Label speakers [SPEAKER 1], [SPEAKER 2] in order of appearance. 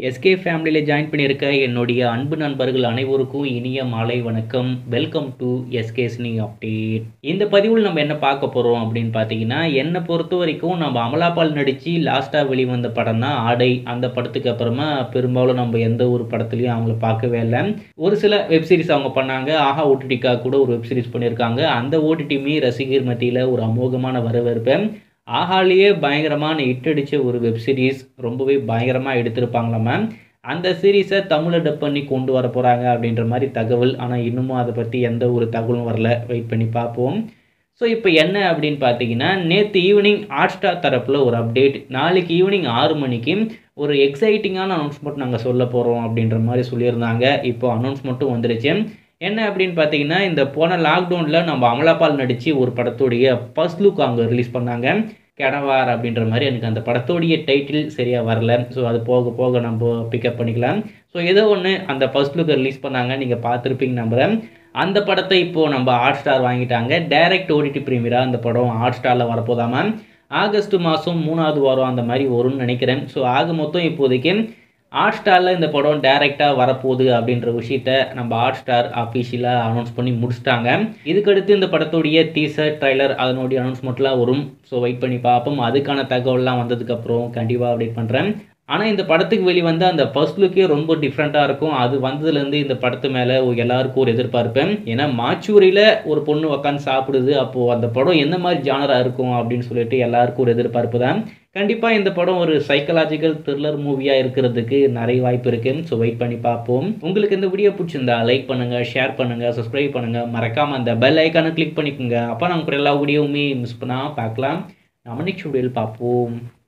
[SPEAKER 1] SK ஃபேமிலியில் join பண்ணியிருக்க என்னுடைய அன்பு நண்பர்கள் அனைவருக்கும் இனிய மாலை வணக்கம் வெல்கம் டு எஸ்கே ஸ்னி அப்டேட் இந்த பதிவில் நம்ம என்ன பார்க்க போகிறோம் அப்படின்னு பார்த்தீங்கன்னா என்னை பொறுத்த வரைக்கும் நம்ம அமலாபால் நடித்து லாஸ்ட்டாக வெளிவந்த படம் தான் ஆடை அந்த படத்துக்கு அப்புறமா பெரும்பாலும் நம்ம எந்த ஒரு படத்துலையும் அவங்கள பார்க்கவே இல்லை ஒரு சில வெப்சீரிஸ் அவங்க பண்ணாங்க ஆஹா ஓடிடிக்காக கூட ஒரு வெப்சீரிஸ் பண்ணியிருக்காங்க அந்த ஓடிடியுமே ரசிகர் மத்தியில் ஒரு அமோகமான வரவேற்பை ஆஹாலேயே பயங்கரமான ஹிட் அடித்த ஒரு வெப் சீரிஸ் ரொம்பவே பயங்கரமாக எடுத்திருப்பாங்களாம அந்த சீரீஸை தமிழில் டப் பண்ணி கொண்டு வர போகிறாங்க அப்படின்ற மாதிரி தகவல் ஆனால் இன்னமும் அதை பற்றி எந்த ஒரு தகவலும் வரல வெயிட் பண்ணி பார்ப்போம் ஸோ இப்போ என்ன அப்படின்னு பார்த்தீங்கன்னா நேற்று ஈவினிங் ஹாட் ஸ்டார் தரப்பில் ஒரு அப்டேட் நாளைக்கு ஈவினிங் ஆறு மணிக்கு ஒரு எக்ஸைட்டிங்கான அனௌன்ஸ்மெண்ட் நாங்கள் சொல்ல போகிறோம் அப்படின்ற மாதிரி சொல்லியிருந்தாங்க இப்போ அனௌன்ஸ்மெண்ட்டும் வந்துருச்சு என்ன அப்படின்னு பார்த்தீங்கன்னா இந்த போன லாக்டவுனில் நம்ம அமலாபால் நடித்து ஒரு படத்துடைய ஃபர்ஸ்ட் லுக் அவங்க ரிலீஸ் பண்ணாங்க கெடவார் அப்படின்ற மாதிரி எனக்கு அந்த படத்தோடைய டைட்டில் சரியாக வரல ஸோ அது போக போக நம்ம பிக்கப் பண்ணிக்கலாம் ஸோ ஏதோ ஒன்று அந்த ஃபர்ஸ்ட் லுக்கை ரிலீஸ் பண்ணாங்க நீங்கள் பார்த்துருப்பீங்க நம்புகிறேன் அந்த படத்தை இப்போது நம்ம ஹாட் ஸ்டார் வாங்கிட்டாங்க டைரக்ட் ஓடிடி ப்ரீமியராக அந்த படம் ஹாட் ஸ்டாரில் வரப்போதாமா ஆகஸ்ட் மாதம் மூணாவது வாரம் அந்த மாதிரி வரும்னு நினைக்கிறேன் ஸோ ஆக மொத்தம் இப்போதைக்கு ஹாட் ஸ்டாரில் இந்த படம் டைரெக்டாக வரப்போகுது அப்படின்ற விஷயத்த நம்ம ஹாட் ஸ்டார் அஃபீஷியலாக அனௌன்ஸ் பண்ணி முடிச்சிட்டாங்க இதுக்கடுத்து இந்த படத்துடைய டீசர் ட்ரைலர் அதனுடைய அனௌன்ஸ்மெண்ட்லாம் வரும் ஸோ வெயிட் பண்ணி பார்ப்போம் அதுக்கான தகவல்லாம் வந்ததுக்கப்புறம் கண்டிப்பாக அப்டேட் பண்ணுறேன் ஆனால் இந்த படத்துக்கு வெளிவந்த அந்த ஃபர்ஸ்ட் லுக்கே ரொம்ப டிஃப்ரெண்ட்டாக இருக்கும் அது வந்ததுலேருந்து இந்த படத்து மேலே எல்லாருக்கும் ஒரு எதிர்பார்ப்பேன் ஏன்னா மாச்சூரியில் ஒரு பொண்ணு உக்காந்து சாப்பிடுது அப்போது அந்த படம் எந்த மாதிரி ஜானராக இருக்கும் அப்படின்னு சொல்லிட்டு எல்லாருக்கும் ஒரு எதிர்பார்ப்பு தான் கண்டிப்பாக இந்த படம் ஒரு சைக்கலாஜிக்கல் த்ரில்லர் மூவியாக இருக்கிறதுக்கு நிறைய வாய்ப்பு இருக்குது ஸோ வெயிட் பண்ணி பார்ப்போம் உங்களுக்கு இந்த வீடியோ பிடிச்சிருந்தா லைக் பண்ணுங்கள் ஷேர் பண்ணுங்கள் சப்ஸ்கிரைப் பண்ணுங்கள் மறக்காமல் அந்த பெல் ஐக்கானை கிளிக் பண்ணிக்கோங்க அப்போ நமக்கு எல்லா வீடியோவுமே மிஸ் பண்ணால் பார்க்கலாம் நம்ம நெக்ஸ்ட் வீடியோவில் பார்ப்போம்